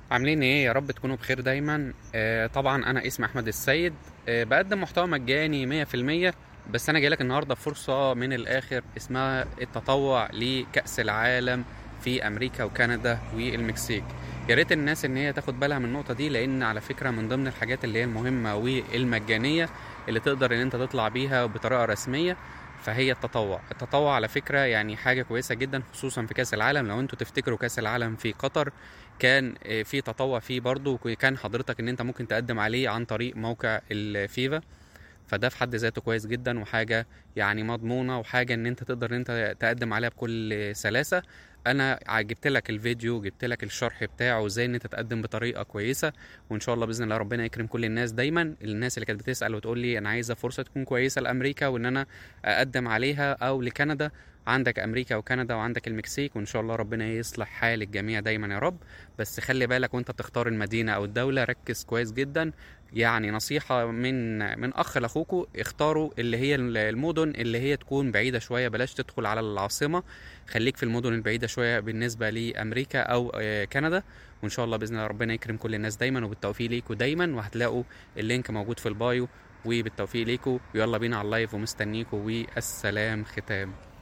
عاملين ايه يا رب تكونوا بخير دايما آه طبعا انا اسمي احمد السيد آه بقدم محتوى مجاني مية في المية بس انا جايلك النهاردة فرصة من الاخر اسمها التطوع لكأس العالم في امريكا وكندا والمكسيك يا ريت الناس ان هي تاخد بالها من النقطة دي لان على فكرة من ضمن الحاجات اللي هي المهمة والمجانية اللي تقدر ان انت تطلع بيها بطريقة رسمية فهي التطوع التطوع على فكرة يعني حاجة كويسة جدا خصوصا في كأس العالم لو انتوا تفتكروا كأس العالم في قطر كان آه، في تطوع فيه برضو وكان حضرتك ان انت ممكن تقدم عليه عن طريق موقع الفيفا فده في حد ذاته كويس جدا وحاجة يعني مضمونة وحاجة ان انت تقدر ان انت تقدم عليها بكل سلاسة انا جبت لك الفيديو جبت لك الشرح بتاعه ازاي ان انت تقدم بطريقة كويسة وان شاء الله باذن الله ربنا يكرم كل الناس دايما الناس اللي كانت بتسأل وتقول لي انا عايزة فرصة تكون كويسة لامريكا وان انا اقدم عليها او لكندا عندك امريكا وكندا وعندك المكسيك وان شاء الله ربنا يصلح حال الجميع دايما يا رب بس خلي بالك وانت بتختار المدينه او الدوله ركز كويس جدا يعني نصيحه من من اخ لاخوكوا اختاروا اللي هي المدن اللي هي تكون بعيده شويه بلاش تدخل على العاصمه خليك في المدن البعيده شويه بالنسبه لامريكا او آه، كندا وان شاء الله باذن الله ربنا يكرم كل الناس دايما وبالتوفيق ليكوا دايما وهتلاقوا اللينك موجود في البايو وبالتوفيق ليكوا ويلا بينا على اللايف ومستنيكوا والسلام ختام